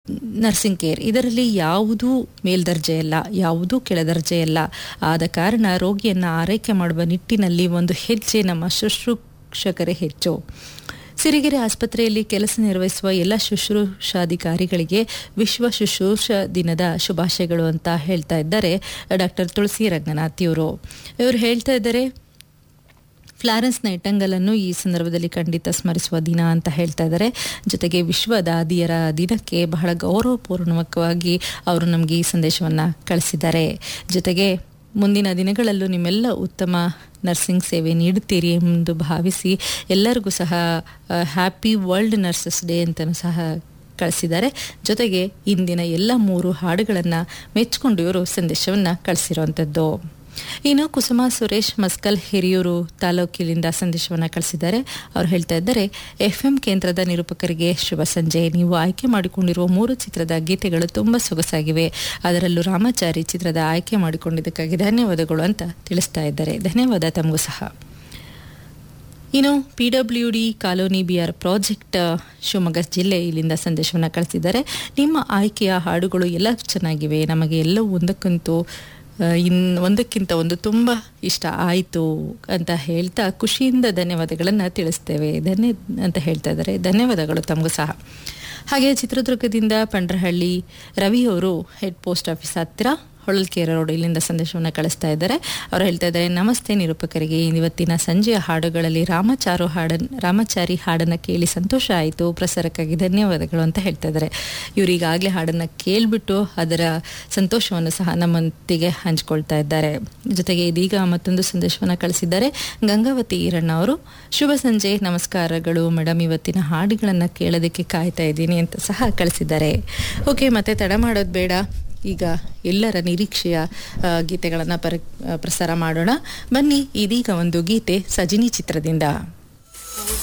nursing care ಇದರಲ್ಲಿ ಯಾವುದೂ ಮೇಲ್ದರ್ಜೆಯಲ್ಲ ಯಾವುದೂ ಕೆಳದರ್ಜೆಯಲ್ಲ ಆದ ಕಾರಣ ರೋಗಿಯನ್ನು ಆರೈಕೆ ಮಾಡುವ ನಿಟ್ಟಿನಲ್ಲಿ ಒಂದು ಹೆಜ್ಜೆ ನಮ್ಮ ಶುಶ್ರೂಷಕರೇ ಹೆಚ್ಚು ಸಿರಿಗೆರೆ ಆಸ್ಪತ್ರೆಯಲ್ಲಿ ಕೆಲಸ ನಿರ್ವಹಿಸುವ ಎಲ್ಲ ಶುಶ್ರೂಷಾಧಿಕಾರಿಗಳಿಗೆ ವಿಶ್ವ ಶುಶ್ರೂಷ ದಿನದ ಶುಭಾಶಯಗಳು ಅಂತ ಹೇಳ್ತಾ ಇದ್ದಾರೆ ಡಾಕ್ಟರ್ ತುಳಸಿ ರಂಗನಾಥ್ ಇವರು ಇವರು ಹೇಳ್ತಾ ಇದ್ದಾರೆ ಫ್ಲಾರೆನ್ಸ್ ನೈಟಂಗಲನ್ನು ಈ ಸಂದರ್ಭದಲ್ಲಿ ಖಂಡಿತ ಸ್ಮರಿಸುವ ದಿನ ಅಂತ ಹೇಳ್ತಾ ಇದ್ದಾರೆ ಜೊತೆಗೆ ವಿಶ್ವ ದಾದಿಯರ ದಿನಕ್ಕೆ ಬಹಳ ಗೌರವಪೂರ್ವಕವಾಗಿ ಅವರು ನಮಗೆ ಈ ಸಂದೇಶವನ್ನು ಕಳಿಸಿದ್ದಾರೆ ಜೊತೆಗೆ ಮುಂದಿನ ದಿನಗಳಲ್ಲೂ ನಿಮ್ಮೆಲ್ಲ ಉತ್ತಮ ನರ್ಸಿಂಗ್ ಸೇವೆ ನೀಡುತ್ತೀರಿ ಎಂದು ಭಾವಿಸಿ ಎಲ್ಲರಿಗೂ ಸಹ ಹ್ಯಾಪಿ ವರ್ಲ್ಡ್ ನರ್ಸಸ್ ಡೇ ಅಂತಲೂ ಸಹ ಕಳಿಸಿದ್ದಾರೆ ಜೊತೆಗೆ ಇಂದಿನ ಎಲ್ಲ ಮೂರು ಹಾಡುಗಳನ್ನು ಮೆಚ್ಚಿಕೊಂಡು ಇವರು ಸಂದೇಶವನ್ನು ಕಳಿಸಿರುವಂಥದ್ದು ಇನ್ನು ಕುಸುಮಾ ಸುರೇಶ್ ಮಸ್ಕಲ್ ಹಿರಿಯೂರು ತಾಲೂಕಿನಿಂದ ಸಂದೇಶವನ್ನು ಕಳಿಸಿದ್ದಾರೆ ಅವರು ಹೇಳ್ತಾ ಇದ್ದಾರೆ ಎಫ್ ಎಂ ಕೇಂದ್ರದ ನಿರೂಪಕರಿಗೆ ಶುಭ ಸಂಜೆ ನೀವು ಆಯ್ಕೆ ಮಾಡಿಕೊಂಡಿರುವ ಮೂರು ಚಿತ್ರದ ಗೀತೆಗಳು ತುಂಬ ಸೊಗಸಾಗಿವೆ ಅದರಲ್ಲೂ ರಾಮಾಚಾರಿ ಚಿತ್ರದ ಆಯ್ಕೆ ಮಾಡಿಕೊಂಡಿದ್ದಕ್ಕಾಗಿ ಧನ್ಯವಾದಗಳು ಅಂತ ತಿಳಿಸ್ತಾ ಇದ್ದಾರೆ ಧನ್ಯವಾದ ತಮಗೂ ಸಹ ಇನ್ನು P W D colony B R project Shivamogga ಜಿಲ್ಲೆ ಇಲ್ಲಿಂದ ಸಂದೇಶವನ್ನು ಕಳಿಸಿದ್ದಾರೆ ನಿಮ್ಮ ಆಯ್ಕೆಯ ಹಾಡುಗಳು ಎಲ್ಲ ಚೆನ್ನಾಗಿವೆ ನಮಗೆ ಎಲ್ಲವೂ ಒಂದಕ್ಕಂತೂ ಇನ್ ಒಂದಕ್ಕಿಂತ ಒಂದು ತುಂಬ ಇಷ್ಟ ಆಯಿತು ಅಂತ ಹೇಳ್ತಾ ಖುಷಿಯಿಂದ ಧನ್ಯವಾದಗಳನ್ನು ತಿಳಿಸ್ತೇವೆ ಧನ್ಯ ಅಂತ ಹೇಳ್ತಾ ಇದ್ದಾರೆ ಧನ್ಯವಾದಗಳು ತಮಗೂ ಸಹ ಹಾಗೆ ಚಿತ್ರದುರ್ಗದಿಂದ ಪಂಡ್ರಹಳ್ಳಿ ರವಿಯವರು ಹೆಡ್ ಪೋಸ್ಟ್ ಆಫೀಸ್ ಹತ್ತಿರ ಹೊಳಲ್ಕೆರೆ ರೋಡ್ ಇಲ್ಲಿಂದ ಸಂದೇಶವನ್ನು ಕಳಿಸ್ತಾ ಇದ್ದಾರೆ ಅವರು ಹೇಳ್ತಾ ಇದ್ದಾರೆ ನಮಸ್ತೆ ನಿರೂಪಕರಿಗೆ ಇವತ್ತಿನ ಸಂಜೆಯ ಹಾಡುಗಳಲ್ಲಿ ರಾಮಚಾರು ಹಾಡನ್ ರಾಮಚಾರಿ ಹಾಡನ್ನು ಕೇಳಿ ಸಂತೋಷ ಆಯಿತು ಪ್ರಸಾರಕ್ಕಾಗಿ ಧನ್ಯವಾದಗಳು ಅಂತ ಹೇಳ್ತಾ ಇದ್ದಾರೆ ಇವರು ಈಗಾಗಲೇ ಹಾಡನ್ನು ಕೇಳಿಬಿಟ್ಟು ಅದರ ಸಂತೋಷವನ್ನು ಸಹ ನಮ್ಮೊಂದಿಗೆ ಹಂಚ್ಕೊಳ್ತಾ ಇದ್ದಾರೆ ಜೊತೆಗೆ ಇದೀಗ ಮತ್ತೊಂದು ಸಂದೇಶವನ್ನು ಕಳಿಸಿದ್ದಾರೆ ಗಂಗಾವತಿ ಈರಣ್ಣ ಅವರು ಶುಭ ಸಂಜೆ ನಮಸ್ಕಾರಗಳು ಮೇಡಮ್ ಇವತ್ತಿನ ಹಾಡುಗಳನ್ನು ಕೇಳೋದಕ್ಕೆ ಕಾಯ್ತಾ ಇದ್ದೀನಿ ಅಂತ ಸಹ ಕಳಿಸಿದ್ದಾರೆ ಓಕೆ ಮತ್ತೆ ತಡ ಮಾಡೋದು ಬೇಡ ಈಗ ಎಲ್ಲರ ನಿರೀಕ್ಷೆಯ ಗೀತೆಗಳನ್ನು ಪರ ಪ್ರಸಾರ ಮಾಡೋಣ ಬನ್ನಿ ಇದೀಗ ಒಂದು ಗೀತೆ ಸಜಿನಿ ಚಿತ್ರದಿಂದ